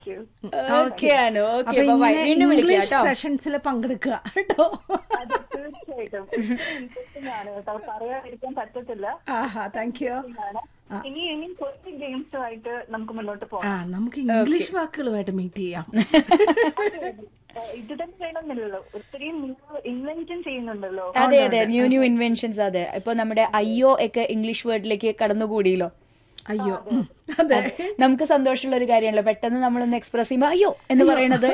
Okay Anu okay അപ്പൊ bye ഇങ്ങനെ വീണ്ടും വിളിക്കാം ഇംഗ്ലീഷ് കേട്ടോ സെഷൻസിൽ പങ്കെടുക്കുക കേട്ടോ അത് തീർച്ചയായിട്ടും ഇൻട്രസ്റ്റിംഗ് ആണ് കേട്ടോ പറയാതിരിക്കാൻ പറ്റത്തില്ല ആഹാ താങ്ക് യു ആണ്. ഇനി ഇനി കുറച്ച് ഗെയിംസുമായിട്ട് നമുക്ക് മുന്നോട്ട് ആ പോകാം നമുക്ക് ഇംഗ്ലീഷ് വാക്കുകളുമായിട്ട് മീറ്റ് ചെയ്യാം ഏഹ് ഇത് തന്നെ വേണമെന്നില്ലല്ലോ ഒത്തിരി ഇൻവെൻഷൻ ചെയ്യുന്നുണ്ടല്ലോ അതെ അതെ ന്യൂ ന്യൂ ഇൻവെൻഷൻസ് അതെ ഇപ്പൊ നമ്മുടെ അയ്യോ ഒക്കെ ഇംഗ്ലീഷ് വേർഡിലേക്ക് കടന്നുകൂടിയല്ലോ അയ്യോ ഉം. അതെ നമുക്ക് സന്തോഷമുള്ള ഒരു കാര്യമാണല്ലോ പെട്ടെന്ന് നമ്മളൊന്ന് എക്സ്പ്രസ് ചെയ്യുമ്പോൾ അയ്യോ എന്ന് പറയണത്